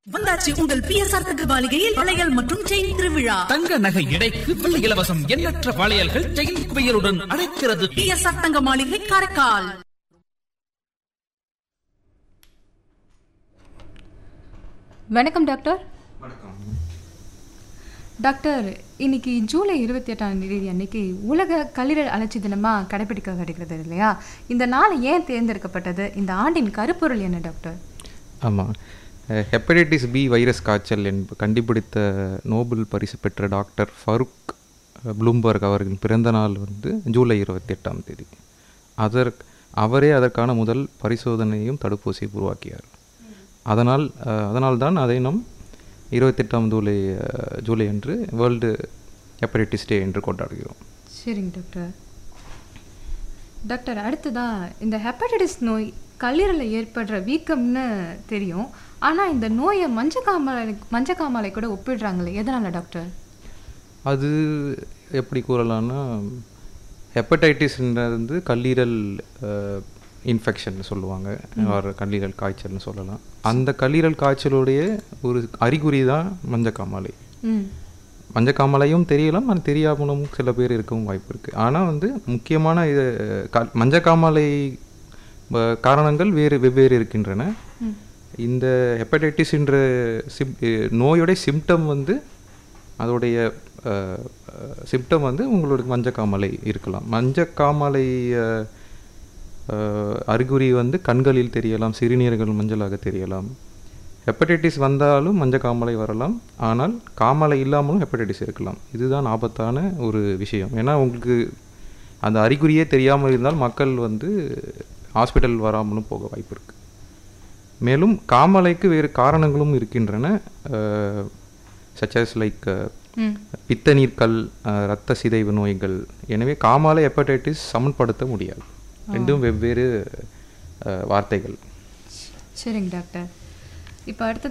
வந்தாச்சு உங்கள் பிஎஸ்ஆர் தகவலிகையில் வளையல் மற்றும் செயின் திருவிழா தங்க நகை எடைக்கு வெள்ளி இலவசம் எண்ணற்ற வளையல்கள் செயின் குவியலுடன் அழைக்கிறது பிஎஸ்ஆர் தங்க மாளிகை காரைக்கால் வணக்கம் டாக்டர் டாக்டர் இன்னைக்கு ஜூலை இருபத்தி எட்டாம் தேதி அன்னைக்கு உலக கல்லீரல் அலட்சி தினமாக கடைபிடிக்கப்படுகிறது இல்லையா இந்த நாள் ஏன் தேர்ந்தெடுக்கப்பட்டது இந்த ஆண்டின் கருப்பொருள் என்ன டாக்டர் ஆமாம் ஹெப்படைட்டிஸ் பி வைரஸ் காய்ச்சல் என்ப கண்டுபிடித்த நோபல் பரிசு பெற்ற டாக்டர் ஃபருக் ப்ளூம்பர்க் அவர்களின் பிறந்த நாள் வந்து ஜூலை இருபத்தி எட்டாம் தேதி அதற் அவரே அதற்கான முதல் பரிசோதனையும் தடுப்பூசியை உருவாக்கியார் அதனால் அஹ், அதனால்தான் அதை நாம் இருபத்தெட்டாம் ஜூலை அஹ், ஜூலை அன்று வேர்ல்டு ஹெப்படைட்டிஸ் டே என்று கொண்டாடுகிறோம் சரிங்க டாக்டர் டாக்டர் அடுத்ததா இந்த ஹெப்படைட்டிஸ் நோய் கல்லீரலில் ஏற்படுற வீக்கம்னு தெரியும் ஆனால் இந்த நோயை மஞ்சக்காமலை மஞ்சக்காமலை கூட ஒப்பிடுறாங்களே எதனால டாக்டர் அது எப்படி கூறலாம்னா ஹெப்படைட்டிஸ்ன்றது வந்து கல்லீரல் இன்ஃபெக்ஷன் சொல்லுவாங்க ஒரு கல்லீரல் காய்ச்சல்னு சொல்லலாம் அந்த கல்லீரல் காய்ச்சலுடைய ஒரு அறிகுறி தான் மஞ்சக்காமாலை ம் மஞ்சக்காமலையும் தெரியலாம் அது தெரியாமலும் சில பேர் இருக்கவும் வாய்ப்பு இருக்குது ஆனால் வந்து முக்கியமான இது க மஞ்சக்காமலை அஹ், காரணங்கள் வேறு வெவ்வேறு இருக்கின்றன இந்த ஹெப்படைட்டிஸ் என்ற சிம் நோயோடைய சிம்டம் வந்து அதோடைய சிம்டம் வந்து உங்களோட மஞ்சக்காமலை இருக்கலாம் மஞ்சக்காமலை அஹ், அஹ், அறிகுறி வந்து கண்களில் தெரியலாம் சிறுநீர்கள் மஞ்சளாக தெரியலாம் ஹெப்படைட்டிஸ் வந்தாலும் மஞ்சக்காமலை வரலாம் ஆனால் காமலை இல்லாமலும் ஹெப்படைட்டிஸ் இருக்கலாம் இதுதான் ஆபத்தான ஒரு விஷயம் ஏன்னா உங்களுக்கு அந்த அறிகுறியே தெரியாமல் இருந்தால் மக்கள் வந்து ஹாஸ்பிட்டல் வராமலும் போக வாய்ப்பு இருக்குது மேலும் காமலைக்கு வேறு காரணங்களும் இருக்கின்றன சச்சஸ் லைக் ம் பித்த நீர்க்கல் அஹ், இரத்த சிதைவு நோய்கள் எனவே காமாலை ஹெப்படைட்டிஸ் சமன்படுத்த முடியாது ரெண்டும் வெவ்வேறு அஹ், வார்த்தைகள் சரிங்க டாக்டர் இப்போ அடுத்தது